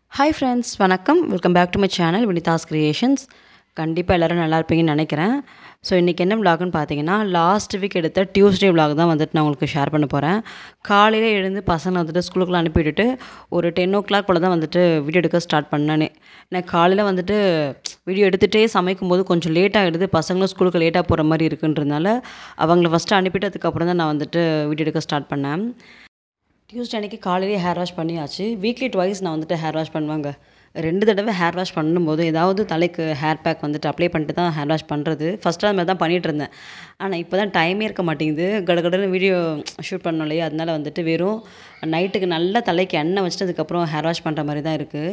Hi friends வணக்கம் welcome back to my channel Vinitha's creations கண்டிப்பாக எல்லோரும் நல்லா இருப்பீங்கன்னு நினைக்கிறேன் ஸோ இன்றைக்கி என்ன விலாகுன்னு பார்த்தீங்கன்னா லாஸ்ட் வீக் எடுத்த டியூஸ்டே விலாக் தான் வந்துட்டு நான் உங்களுக்கு ஷேர் பண்ண போகிறேன் காலையில் எழுந்து பசங்களை வந்துட்டு ஸ்கூலுக்குலாம் அனுப்பி விட்டுட்டு ஒரு டென் ஓ கிளாக் போல் தான் வந்துட்டு வீடியோ எடுக்க ஸ்டார்ட் பண்ணேனே நான் காலையில் வந்துட்டு வீடியோ எடுத்துகிட்டே சமைக்கும் போது கொஞ்சம் லேட் ஆகிடுது பசங்களும் ஸ்கூலுக்கு லேட்டாக போகிற மாதிரி இருக்குன்றதுனால அவங்கள ஃபஸ்ட்டு அனுப்பிட்டு அதுக்கப்புறம் தான் நான் வந்துட்டு வீடியோ எடுக்க ஸ்டார்ட் பண்ணேன் டியூஸ்டே அன்றைக்கி காலையிலேயே ஹேர் வாஷ் பண்ணியாச்சு வீக்லி ட்வைஸ் நான் வந்துட்டு ஹேர் வாஷ் பண்ணுவாங்க ரெண்டு தடவை ஹேர் வாஷ் பண்ணும்போது ஏதாவது தலைக்கு ஹேர் பேக் வந்துட்டு அப்ளை பண்ணிட்டு தான் ஹேர் வாஷ் பண்ணுறது ஃபஸ்ட்டு அது மாதிரி தான் பண்ணிகிட்டு இருந்தேன் ஆனால் இப்போ தான் டைமே இருக்க மாட்டேங்குது கடகடன்னு வீடியோ ஷூட் பண்ணோம் இல்லையா அதனால் வந்துட்டு வெறும் நைட்டுக்கு நல்லா தலைக்கு எண்ணெய் வச்சுட்டு அதுக்கப்புறம் ஹேர் வாஷ் பண்ணுற மாதிரி தான் இருக்குது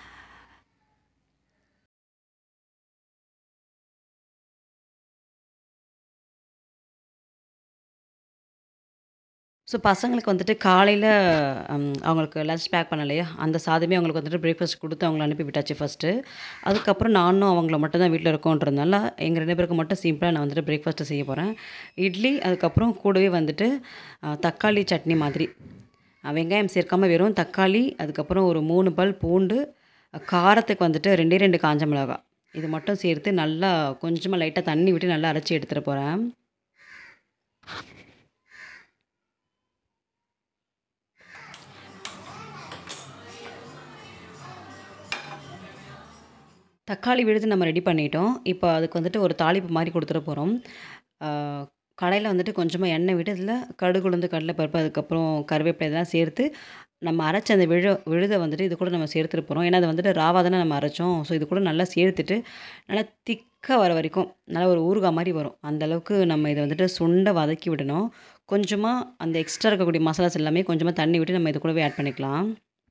ஸோ பசங்களுக்கு வந்துட்டு காலையில் அவங்களுக்கு லஞ்ச் பேக் பண்ணலையா அந்த சாதமே அவங்களுக்கு வந்துட்டு பிரேக்ஃபாஸ்ட் கொடுத்து அவங்கள அனுப்பி விட்டாச்சு ஃபஸ்ட்டு அதுக்கப்புறம் நானும் அவங்கள மட்டும் தான் வீட்டில் இருக்கோன்றதுனால எங்கள் ரெண்டு பேருக்கு மட்டும் சிம்பிளாக நான் வந்துட்டு பிரேக்ஃபாஸ்ட்டு செய்ய போகிறேன் இட்லி அதுக்கப்புறம் கூடவே வந்துட்டு தக்காளி சட்னி மாதிரி வெங்காயம் சேர்க்காமல் வெறும் தக்காளி அதுக்கப்புறம் ஒரு மூணு பல் பூண்டு காரத்துக்கு வந்துட்டு ரெண்டே ரெண்டு காஞ்ச மிளகா இது மட்டும் சேர்த்து நல்லா கொஞ்சமாக லைட்டாக தண்ணி விட்டு நல்லா அரைச்சி எடுத்துகிட்டு போகிறேன் தக்காளி விழுது நம்ம ரெடி பண்ணிட்டோம் இப்போ அதுக்கு வந்துட்டு ஒரு தாளிப்பு மாதிரி கொடுத்துட போகிறோம் கடையில் வந்துட்டு கொஞ்சமாக எண்ணெய் விட்டு அதில் கடுகு உளுந்து கடலைப்பருப்பு அதுக்கப்புறம் கருவேப்பிலை இதெல்லாம் சேர்த்து நம்ம அரைச்ச அந்த விழு விழுதை வந்துட்டு இது கூட நம்ம சேர்த்துட்டு போகிறோம் ஏன்னா அது வந்துட்டு ராவாக தானே நம்ம அரைச்சோம் ஸோ இது கூட நல்லா சேர்த்துட்டு நல்லா திக்காக வர வரைக்கும் நல்லா ஒரு ஊறுகாய் மாதிரி வரும் அந்தளவுக்கு நம்ம இதை வந்துட்டு சுண்டை வதக்கி விடணும் கொஞ்சமாக அந்த எக்ஸ்ட்ரா இருக்கக்கூடிய மசாலாஸ் எல்லாமே கொஞ்சமாக தண்ணி விட்டு நம்ம இது கூடவே ஆட் பண்ணிக்கலாம்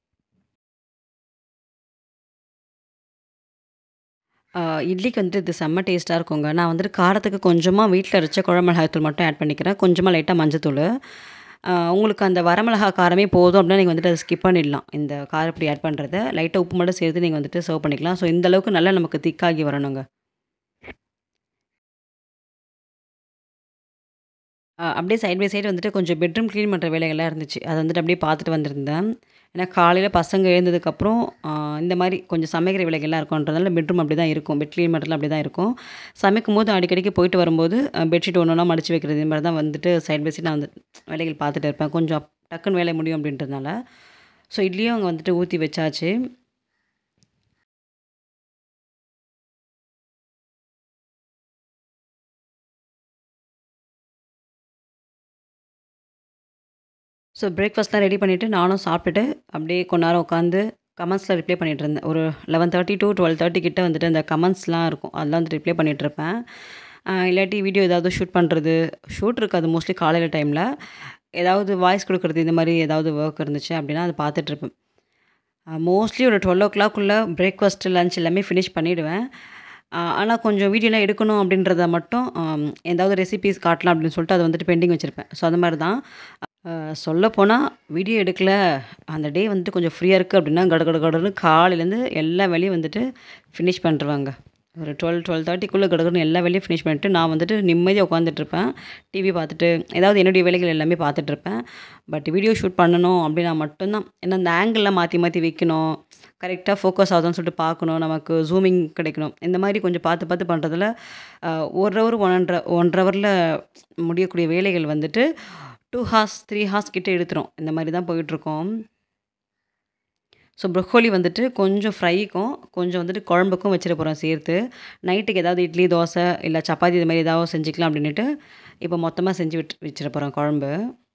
இட்லிக்கு வந்துட்டு இது செம்ம டேஸ்ட்டாக இருக்குங்க நான் வந்துட்டு காரத்துக்கு கொஞ்சமாக வீட்டில் அரைச்ச குழம்புமிளகாய்த்தூள் மட்டும் ஆட் பண்ணிக்கிறேன் கொஞ்சமாக லைட்டாக மஞ்சத்தூள் உங்களுக்கு அந்த வரமிளகா காரமே போதும் அப்படின்னா நீங்கள் வந்துட்டு அதை ஸ்கிப் பண்ணிடலாம் இந்த காரப்பொடி ஆட் பண்ணுறத லைட்டாக உப்பு மட்டும் சேர்த்து நீங்கள் வந்துட்டு சர்வ் பண்ணிக்கலாம் ஸோ இந்த அளவுக்கு நல்லா நமக்கு திக்காகி வரணுங்க அப்படியே சைட் பை சைடு வந்துட்டு கொஞ்சம் பெட்ரூம் க்ளீன் பண்ணுற வேலைகள்லாம் இருந்துச்சு அதை வந்துட்டு அப்படியே பார்த்துட்டு வந்திருந்தேன் ஏன்னா காலையில் பசங்க எழுந்ததுக்கப்புறம் இந்த மாதிரி கொஞ்சம் சமைக்கிற வேலைகள்லாம் இருக்கும்ன்றதால பெட்ரூம் அப்படி தான் இருக்கும் பெட் க்ளீன் பண்ணுறதுலாம் அப்படி தான் இருக்கும் சமைக்கும் போது அடிக்கடிக்கு போயிட்டு வரும்போது பெட்ஷீட் ஒன்று ஒன்றா மடித்து வைக்கிறது இந்த மாதிரி தான் வந்துட்டு சைட் பை சைடு நான் வந்து வேலைகள் பார்த்துட்டு இருப்பேன் கொஞ்சம் டக்குன்னு வேலை முடியும் அப்படின்றதுனால ஸோ இட்லியும் அங்கே வந்துட்டு ஊற்றி வச்சாச்சு ஸோ பிரேக்ஃபாஸ்ட்லாம் ரெடி பண்ணிவிட்டு நானும் சாப்பிட்டுட்டு அப்படியே கொஞ்ச நேரம் உட்காந்து கமெண்ட்ஸில் ரிப்ளை பண்ணிகிட்டு இருந்தேன் ஒரு eleven thirty to twelve thirty கிட்டே வந்துட்டு அந்த கமெண்ட்ஸ்லாம் இருக்கும் அதெல்லாம் வந்து ரிப்ளை பண்ணிகிட்ருப்பேன் இல்லாட்டி வீடியோ ஏதாவது ஷூட் பண்ணுறது ஷூட் இருக்காது மோஸ்ட்லி காலையில் டைமில் ஏதாவது வாய்ஸ் கொடுக்குறது இந்த மாதிரி ஏதாவது ஒர்க் இருந்துச்சு அப்படின்னா அதை பார்த்துட்ருப்பேன் மோஸ்ட்லி ஒரு டுவெல் ஓ கிளாக்குள்ளே பிரேக்ஃபாஸ்ட்டு லன்ச் எல்லாமே ஃபினிஷ் பண்ணிவிடுவேன் ஆனால் கொஞ்சம் வீடியோலாம் எடுக்கணும் அப்படின்றத மட்டும் ஏதாவது ரெசிபீஸ் காட்டலாம் அப்படின்னு சொல்லிட்டு அதை வந்துட்டு பெண்டிங் வச்சுருப்பேன் ஸோ அது மாதிரி தான் சொல்லப்போனால் வீடியோ எடுக்கல அந்த டே வந்துட்டு கொஞ்சம் ஃப்ரீயாக இருக்குது அப்படின்னா கட கட கடன்னு காலையிலேருந்து எல்லா வேலையும் வந்துட்டு ஃபினிஷ் பண்ணிருவாங்க ஒரு டுவெல் டுவெல் தேர்ட்டிக்குள்ளே கடகடன்னு எல்லா வேலையும் ஃபினிஷ் பண்ணிட்டு நான் வந்துட்டு நிம்மதியாக உட்காந்துட்ருப்பேன் டிவி பார்த்துட்டு ஏதாவது என்னுடைய வேலைகள் எல்லாமே பார்த்துட்ருப்பேன் பட் வீடியோ ஷூட் பண்ணணும் அப்படின்னா மட்டும்தான் ஏன்னா அந்த ஆங்கிளில் மாற்றி மாற்றி வைக்கணும் கரெக்டாக ஃபோக்கஸ் ஆகுதுன்னு சொல்லிட்டு பார்க்கணும் நமக்கு ஜூமிங் கிடைக்கணும் இந்த மாதிரி கொஞ்சம் பார்த்து பார்த்து பண்ணுறதுல ஒரு ஹவர் ஒன்றரை ஒன்றரை ஹவரில் முடியக்கூடிய வேலைகள் வந்துட்டு டூ ஹார்ஸ் த்ரீ ஹார்ஸ் கிட்டே எடுத்துரும் இந்த மாதிரி தான் போயிட்டுருக்கோம் ஸோ ப்ரொக்கோலி வந்துட்டு கொஞ்சம் ஃப்ரைக்கும் கொஞ்சம் வந்துட்டு குழம்புக்கும் வச்சிட போகிறோம் சேர்த்து நைட்டுக்கு ஏதாவது இட்லி தோசை இல்லை சப்பாத்தி இது மாதிரி ஏதாவது செஞ்சுக்கலாம் அப்படின்ட்டு இப்போ மொத்தமாக செஞ்சு விட்டு வச்சிட போகிறோம் குழம்பு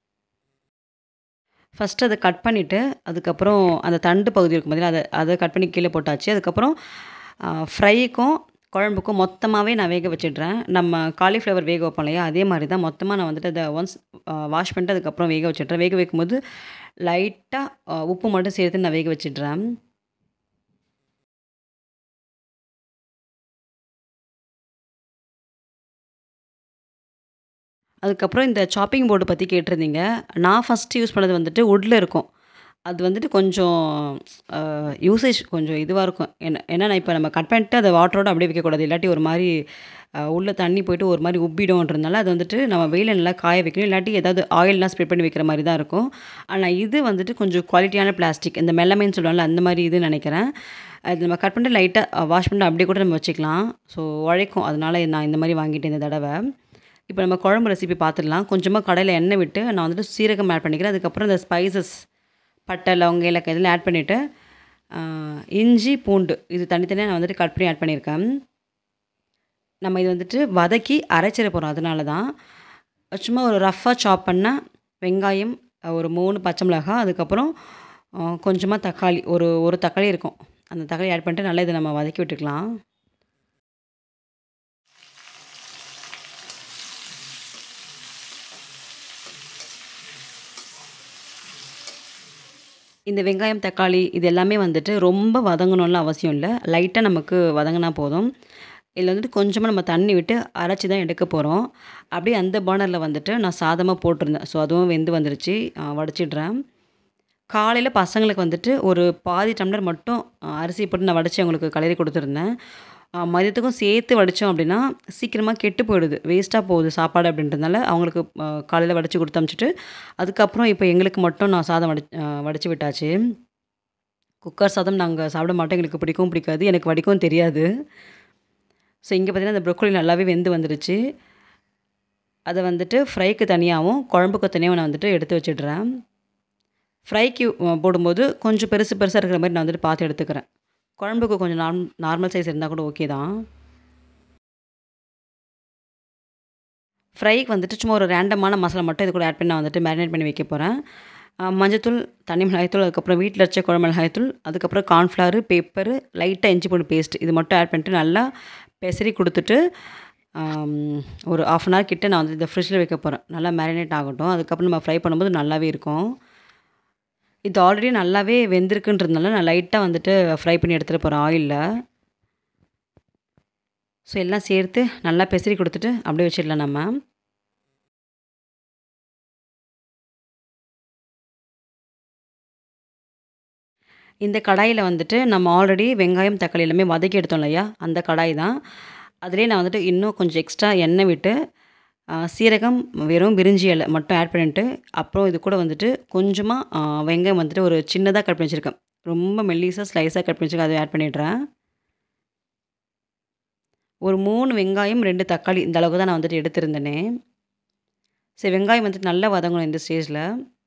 ஃபஸ்ட்டு அதை கட் பண்ணிவிட்டு அதுக்கப்புறம் அந்த தண்டு பகுதி இருக்கும் பார்த்தீங்கன்னா அதை அதை கட் பண்ணி கீழே போட்டாச்சு அதுக்கப்புறம் ஃப்ரைக்கும் குழம்புக்கும் மொத்தமாகவே நான் வேக வச்சிடுறேன் நம்ம காலிஃப்ளவர் வேக வைப்போம் இல்லையா அதே மாதிரி தான் மொத்தமாக நான் வந்துட்டு அதை ஒன்ஸ் வாஷ் பண்ணிட்டு அதுக்கப்புறம் வேக வச்சிடுறேன் வேக வைக்கும்போது லைட்டாக உப்பு மட்டும் சேர்த்து நான் வேக வச்சிடுறேன் அதுக்கப்புறம் இந்த சாப்பிங் போர்டு பற்றி கேட்டிருந்தீங்க நான் ஃபஸ்ட்டு யூஸ் பண்ணது வந்துட்டு வுட்டில் இருக்கும் அது வந்துட்டு கொஞ்சம் யூசேஜ் கொஞ்சம் இதுவாக இருக்கும் என்ன ஏன்னா நான் இப்போ நம்ம கட் பண்ணிட்டு அதை வாட்டரோடு அப்படியே வைக்கக்கூடாது இல்லாட்டி ஒரு மாதிரி அ உள்ள தண்ணி போயிட்டு ஒரு மாரி உப்பிடும்ன்றதுனால அது வந்துட்டு நம்ம வெயில்ல நல்லா காய வைக்கணும். இல்லாட்டி ஏதாவது ஆயில்லாம் ஸ்ப்ரெட் பண்ணி வைக்கிற மாரி தான் இருக்கும். ஆனா இது வந்துட்டு கொஞ்சம் குவாலிட்டியான பிளாஸ்டிக். இந்த மெலமைன்னு சொல்லுவோம்ல அந்த மாரி இதுன்னு நெனைக்கிறேன். அது நம்ம கட் பண்ணிட்டு லைட்டா வாஷ் பண்ணிட்டு அப்படியே கூட நம்ம வச்சுக்கலாம். ஸோ உழைக்கும். அதனால நான் இந்த மாரி வாங்கிட்டேன் இந்த தடவ. இப்போ நம்ம குழம்பு ரெசிபி பார்த்துடலாம். கொஞ்சமா கடாயில எண்ணெய் விட்டு நான் வந்துட்டு சீரகம் ஆட் பண்ணிக்கிறேன். அதுக்கப்புறம் இந்த ஸ்பைசஸ் பட்டை, லவங்கம், ஏலக்காய் இதெல்லாம் ஆட் பண்ணிட்டு, அ இஞ்சி, பூண்டு இது தனித்தனியா நான் வந்துட்டு கட் பண்ணி ஆட் பண்ணியிருக்கேன். நம்ம இது வந்துட்டு வதக்கி அரைச்சிற போறோம். அதனால தான். சும்மா ஒரு ரஃப்பா சாப் பண்ண வெங்காயம், ஒரு 3 பச்சை மிளகாய், அதுக்கப்புறம் அ கொஞ்சமா தக்காளி ஒரு ஒரு தக்காளி இருக்கும். அந்த தக்காளி ஆட் பண்ணிட்டு நல்லா இத நம்ம வதக்கி விட்டுக்கலாம். இந்த வெங்காயம், தக்காளி இது எல்லாமே வந்துட்டு ரொம்ப வதங்கணும்லாம் அவசியம் இல்ல. லைட்டா நமக்கு வதங்குனா போதும். இதில வந்துட்டு கொஞ்சமா நம்ம தண்ணி விட்டு அரைச்சு தான் எடுக்க போறோம். அப்படியே அந்த பர்னர்ல வந்துட்டு நான் சாதமா போட்டிருந்தேன். ஸோ அதுவும் வெந்து வந்துருச்சு. அ வடிச்சிடுறேன். காலையில பசங்களுக்கு வந்துட்டு ஒரு பாதி டம்ளர் மட்டும் அ அரிசி போட்டு நான் வடிச்சு அவங்களுக்கு கிளறி குடுத்துருந்தேன். அ மதியத்துக்கும் சேர்த்து வடிச்சோம் அப்படின்னா, சீக்கிரமா கெட்டு போயிடுது. வேஸ்ட்டா போகுது சாப்பாடு அப்படின்றதுனால அவங்களுக்கு அ காலையில வடிச்சு குடுத்து அனுப்பிச்சுட்டு, அதுக்கப்புறம் இப்போ எங்களுக்கு மட்டும் நான் சாதம் வடி அ வடிச்சு விட்டாச்சு. குக்கர் சாதம் நாங்க சாப்பிட மாட்டோம். எங்களுக்கு பிடிக்கவும் பிடிக்காது. எனக்கு வடிக்கவும் தெரியாது. ஸோ இங்க பார்த்தீங்கன்னா, இந்த ப்ரோக்கோலி நல்லாவே வெந்து வந்துருச்சு. அத வந்துட்டு ஃப்ரைக்கு தனியாவும், குழம்புக்கு தனியாவும் நான் வந்துட்டு எடுத்து வச்சுடுறேன். ஃப்ரைக்கு அ போடும்போது கொஞ்சம் பெருசு பெருசா இருக்கிற மாரி நான் வந்துட்டு பார்த்து எடுத்துக்கிறேன். குழம்புக்கு கொஞ்சம் நார்ம் நார்மல் சைஸ் இருந்தா கூட ஓகே தான். ஃப்ரைக்கு வந்துட்டு சும்மா ஒரு ரேண்டமான மசாலா மட்டும் இது கூட ஆட் பண்ணி நான் வந்துட்டு மேரினேட் பண்ணி வைக்க போறேன். அ மஞ்சத்தூள், தனி மிளகாய்த்தூள், அதுக்கப்புறம் வீட்ல அரைச்ச குழம்பு மிளகாய்த்தூள், அதுக்கப்புறம் கார்ன்ஃப்ளவர், பெப்பரு, லைட்டா இஞ்சி பூண்டு பேஸ்ட் இது மட்டும் ஆட் பண்ணிட்டு நல்லா பெசறி குடுத்துட்டு, அம் ஒரு 1/2 அன் ஹவர் கிட்ட நான் வந்து இத ஃப்ரிட்ஜ்ல வைக்க போறேன். நல்லா மேரினேட் ஆகட்டும். அதுக்கப்புறம் நம்ம ஃப்ரை பண்ணும்போது நல்லாவே இருக்கும். இது ஆல்ரெடி நல்லாவே வெந்திருக்குன்றதுனால நான் லைட்டா வந்துட்டு ஃப்ரை பண்ணி எடுத்துட போறேன் ஆயில்ல. ஸோ எல்லாம் சேர்த்து நல்லா பெசறி குடுத்துட்டு அப்படியே வச்சிடலாம் நம்ம. இந்த கடாயில வந்துட்டு நம்ம ஆல்ரெடி வெங்காயம், தக்காளி எல்லாமே வதக்கி எடுத்தோம் இல்லையா? அந்த கடாய் தான். அதிலேயே நான் வந்துட்டு இன்னும் கொஞ்சம் எக்ஸ்ட்ரா எண்ணெய் விட்டு, அ சீரகம், வெறும் பிரிஞ்சி இலை மட்டும் ஆட் பண்ணிட்டு, அப்புறம் இது கூட வந்துட்டு கொஞ்சமா அ வெங்காயம் வந்துட்டு ஒரு சின்னதா கட் பண்ணி வச்சிருக்கேன். ரொம்ப மெல்லிசா ஸ்லைஸா கட் பண்ணி வச்சிருக்கேன். அத ஆட் பண்ணிடுறேன். ஒரு 3 வெங்காயம், 2 தக்காளி இந்த அளவுக்கு தான் நான் வந்துட்டு எடுத்திருந்தேனே. சரி வெங்காயம் வந்துட்டு நல்லா வதங்கணும் இந்த ஸ்டேஜ்ல.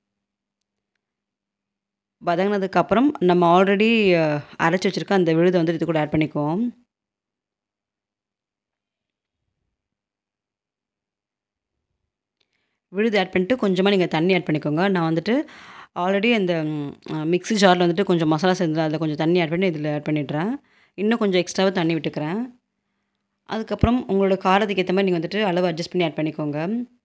வதங்குனதுக்கு அப்புறம் நம்ம ஆல்ரெடி அ அரைச்சு வச்சிருக்க அந்த விழுத வந்துட்டு இது கூட ஆட் பண்ணிக்குவோம். விழுது ஆட் பண்ணிட்டு கொஞ்சமா நீங்க தண்ணி ஆட் பண்ணிக்கோங்க. நான் வந்துட்டு ஆல்ரெடி அந்த அ மிக்ஸி ஜார்ல வந்துட்டு கொஞ்சம் மசாலா செஞ்சேன். அதில கொஞ்சம் தண்ணி ஆட் பண்ணி இதில ஆட் பண்ணிடுறேன். இன்னும் கொஞ்சம் எக்ஸ்ட்ராவா தண்ணி விட்டுக்கிறேன். அதுக்கப்புறம் உங்களோட காரத்துக்கு ஏத்த மாரி நீங்க வந்துட்டு அளவு அட்ஜஸ்ட் பண்ணி ஆட் பண்ணிக்கோங்க.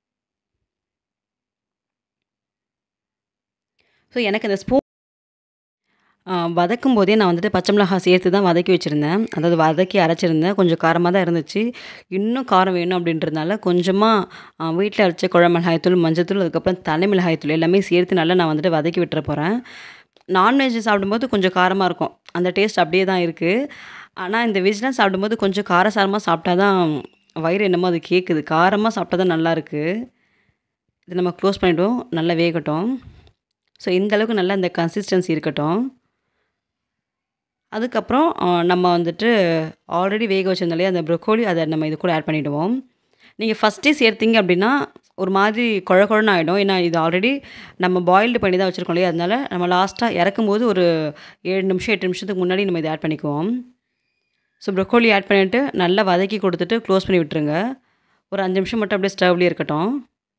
ஸோ எனக்கு அந்த ஸ்பூன் அ வதக்கும்போதே நான் வந்துட்டு பச்சை மிளகாய் சேர்த்து தான் வதக்கி வச்சிருந்தேன். அதாவது வதக்கி அரைச்சிருந்தேன். கொஞ்சம் காரமா தான் இருந்துச்சு. இன்னும் காரம் வேணும் அப்படின்றதுனால கொஞ்சமா அ வீட்ல அரைச்ச குழம்பு மிளகாய்த்தூள், மஞ்சத்தூள், அதுக்கப்புறம் தனி மிளகாய்த்தூள் எல்லாமே சேர்த்து நல்லா நான் வந்துட்டு வதக்கி விட்டுற போறேன். நான்வெஜ் சாப்பிடும்போது கொஞ்சம் காரமா இருக்கும். அந்த டேஸ்ட் அப்படியே தான் இருக்கு. ஆனா இந்த வெஜ்லாம் சாப்பிடும்போது கொஞ்சம் காரசாரமா சாப்பிட்டா தான் வயிறு என்னமோ அது கேட்குது. காரமா சாப்பிட்டா தான் நல்லாருக்கு. இத நம்ம க்ளோஸ் பண்ணிடுவோம். நல்லா வேகட்டும். ஸோ இந்த அளவுக்கு நல்லா இந்த கன்சிஸ்டன்சி இருக்கட்டும். அதுக்கப்புறம் அ நம்ம வந்துட்டு ஆல்ரெடி வேக வச்சிருந்தோம் இல்லையா? அந்த ப்ரோக்கோலி அத நம்ம இது கூட ஆட் பண்ணிடுவோம். நீங்க ஃபர்ஸ்ட்டே சேர்த்தீங்க அப்படின்னா, ஒரு மாதிரி கொழ கொழன்னு ஆயிடும். ஏன்னா இது ஆல்ரெடி நம்ம பாயில்டு பண்ணி தான் வச்சிருக்கோம் இல்லையா? அதனால நம்ம லாஸ்ட்டா இறக்கும்போது ஒரு 7 நிமிஷம், 8 நிமிஷத்துக்கு முன்னாடி நம்ம இத ஆட் பண்ணிக்குவோம். ஸோ ப்ரோக்கோலி ஆட் பண்ணிட்டு நல்லா வதக்கி குடுத்துட்டு க்ளோஸ் பண்ணி விட்டுருங்க. ஒரு 5 நிமிஷம் மட்டும் அப்படியே ஸ்டவ்லயே இருக்கட்டும்.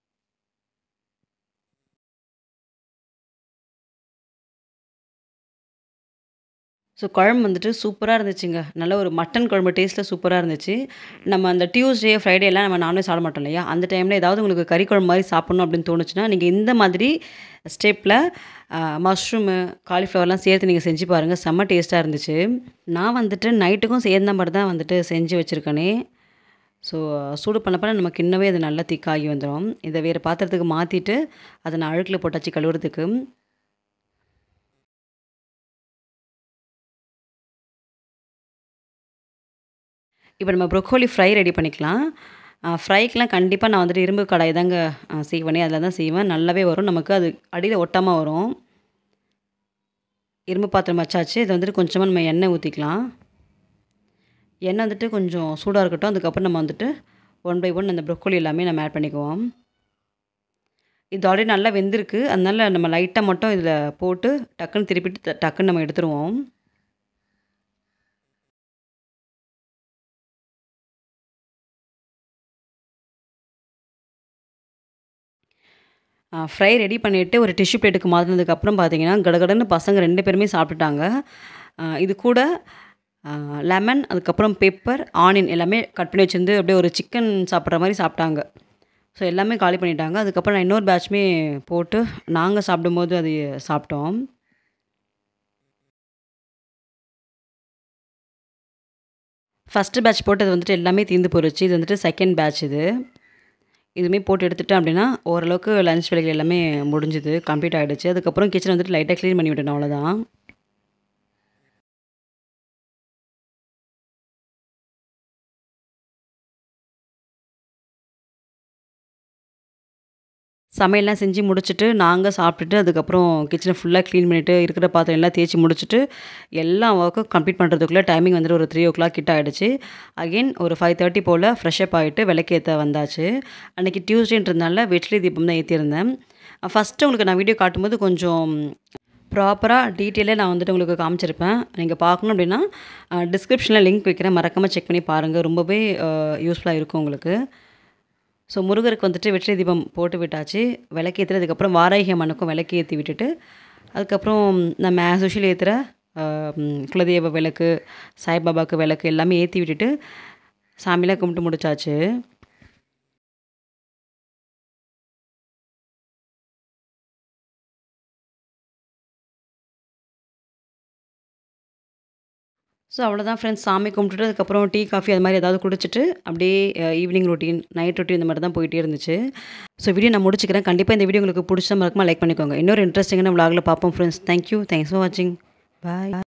ஸோ குழம்பு வந்துட்டு சூப்பரா இருந்துச்சுங்க. நல்ல ஒரு மட்டன் குழம்பு டேஸ்ட்ல சூப்பரா இருந்துச்சு. நம்ம அந்த டியூஸ்டே, ஃப்ரைடேலாம் நம்ம நான்வெஜ் சாப்பிட மாட்டோம் இல்லையா? அந்த டைம்ல ஏதாவது உங்களுக்கு கறி குழம்பு மாரி சாப்பிடணும் அப்படின்னு தோணுச்சுன்னா, நீங்க இந்த மாதிரி ஸ்டெப்ல அ மஷ்ரூமு, காலிஃப்ளவர்லாம் சேர்த்து நீங்க செஞ்சு பாருங்க. செம்ம டேஸ்ட்டா இருந்துச்சு. நான் வந்துட்டு நைட்டுக்கும் சேர்ந்த மாரி தான் வந்துட்டு செஞ்சு வச்சிருக்கனே. ஸோ சூடு பண்ண பண்ண நமக்கு இன்னவே அது நல்லா திக்காகி வந்துரும். இத வேற பாத்திரத்துக்கு மாத்திட்டு, அத நான் அழுக்குல போட்டாச்சு கழுவுறதுக்கு. இப்போ நம்ம ப்ரொக்கோலி ஃப்ரை ரெடி பண்ணிக்கலாம் ஃப்ரைக்கெலாம் கண்டிப்பாக நான் வந்துட்டு இரும்பு கடாய் தாங்க செய்வேனே அதில் தான் செய்வேன் நல்லாவே வரும் நமக்கு அது அடியில் ஒட்டாமல் வரும் இரும்பு பாத்திரம் வச்சாச்சு இதை வந்துட்டு கொஞ்சமாக நம்ம எண்ணெய் ஊற்றிக்கலாம் எண்ணெய் வந்துட்டு கொஞ்சம் சூடாக இருக்கட்டும் அதுக்கப்புறம் நம்ம வந்துட்டு ஒன் பை ஒன் அந்த ப்ரொக்கோலி எல்லாமே நம்ம ஆட் பண்ணிக்குவோம் இது ஆல்ரெடி நல்லா வெந்திருக்கு அதனால் நம்ம லைட்டாக மட்டும் இதில் போட்டு டக்குன்னு திருப்பிட்டு டக்குன்னு நம்ம எடுத்துருவோம் ஃப்ரை ரெடி பண்ணிவிட்டு ஒரு டிஷ்யூ பிளேட்டுக்கு மாற்றினதுக்கப்புறம் பார்த்தீங்கன்னா கடகடன்னு பசங்க ரெண்டு பேருமே சாப்பிட்டுட்டாங்க இது கூட லெமன் அதுக்கப்புறம் பெப்பர் ஆனியன் எல்லாமே கட் பண்ணி வச்சுருந்து அப்படியே ஒரு சிக்கன் சாப்பிட்ற மாதிரி சாப்பிட்டாங்க ஸோ எல்லாமே காலி பண்ணிட்டாங்க அதுக்கப்புறம் நான் இன்னொரு பேட்ச்மே போட்டு நாங்கள் சாப்பிடும்போது அது சாப்பிட்டோம் ஃபஸ்ட்டு பேட்ச் போட்டது வந்துட்டு எல்லாமே தீர்ந்து போயிடுச்சு இது வந்துட்டு செகண்ட் பேட்ச் இது இதுவுமே போட்டு எடுத்துட்டேன் அப்படின்னா ஓரளவுக்கு லஞ்ச் வேலைகள் எல்லாமே முடிஞ்சுது கம்ப்ளீட் ஆகிடுச்சு அதுக்கப்புறம் கிச்சன் வந்துட்டு லைட்டாக க்ளீன் பண்ணி விட்டேன் அவ்வளோதான் சமையல்லாம் செஞ்சு முடிச்சுட்டு நாங்கள் சாப்பிட்டுட்டு அதுக்கப்புறம் கிச்சனை ஃபுல்லாக க்ளீன் பண்ணிவிட்டு இருக்கிற பாத்திரம் எல்லாம் தேய்ச்சி முடிச்சுட்டு எல்லா ஒர்க்கும் கம்ப்ளீட் பண்ணுறதுக்குள்ளே டைமிங் வந்துட்டு ஒரு த்ரீ ஓ கிளாக் கிட்ட ஆகிடுச்சு அகெயின் ஒரு ஃபைவ் தேர்ட்டி போல் ஃப்ரெஷ்அப் ஆகிட்டு விளக்கேற்ற வந்தாச்சு அன்றைக்கி டியூஸ்டேன்றதுனால வெட்லி தீபம் தான் ஏற்றிருந்தேன் ஃபஸ்ட்டு உங்களுக்கு நான் வீடியோ காட்டும்போது கொஞ்சம் ப்ராப்பராக டீட்டெயிலாக நான் வந்துட்டு உங்களுக்கு காமிச்சிருப்பேன் நீங்கள் பார்க்கணும் அப்படின்னா டிஸ்கிரிப்ஷனில் லிங்க் வைக்கிறேன் மறக்காமல் செக் பண்ணி பாருங்கள் ரொம்பவே யூஸ்ஃபுல்லாக இருக்கும் உங்களுக்கு ஸோ முருகருக்கு வந்துட்டு வெற்றி தீபம் போட்டு விட்டாச்சு விளக்கு ஏற்றுறதுக்கப்புறம் வாராகி அம்மனுக்கும் விளக்கு ஏற்றி விட்டுட்டு அதுக்கப்புறம் நம்ம ஆஸ் யூஷுவல் ஏற்றுற குலதெய்வ விளக்கு சாய்பாபாவுக்கு விளக்கு எல்லாமே ஏற்றி விட்டுட்டு சாமியெலாம் கும்பிட்டு முடிச்சாச்சு ஸோ அவ்வளோதான் ஃப்ரெண்ட்ஸ் சாமி கும்பிட்டுட்டு அதுக்கப்புறம் டீ காஃபி அது மாதிரி ஏதாவது குடிச்சிட்டு அப்படியே ஈவினிங் ரொட்டீன் நைட் ரொட்டீன் இந்த மாதிரி தான் போயிட்டே இருந்துச்சு ஸோ வீடியோ நான் முடிச்சுக்கிறேன் கண்டிப்பாக இந்த வீடியோ உங்களுக்கு பிடிச்ச மறக்காம லைக் பண்ணிக்கோங்க இன்னொரு இன்ட்ரெஸ்டிங்கான விளாகில் பார்ப்போம் ஃப்ரெண்ட்ஸ் தேங்க்யூ தேங்க்ஸ் ஃபார் வாட்சிங் பாய்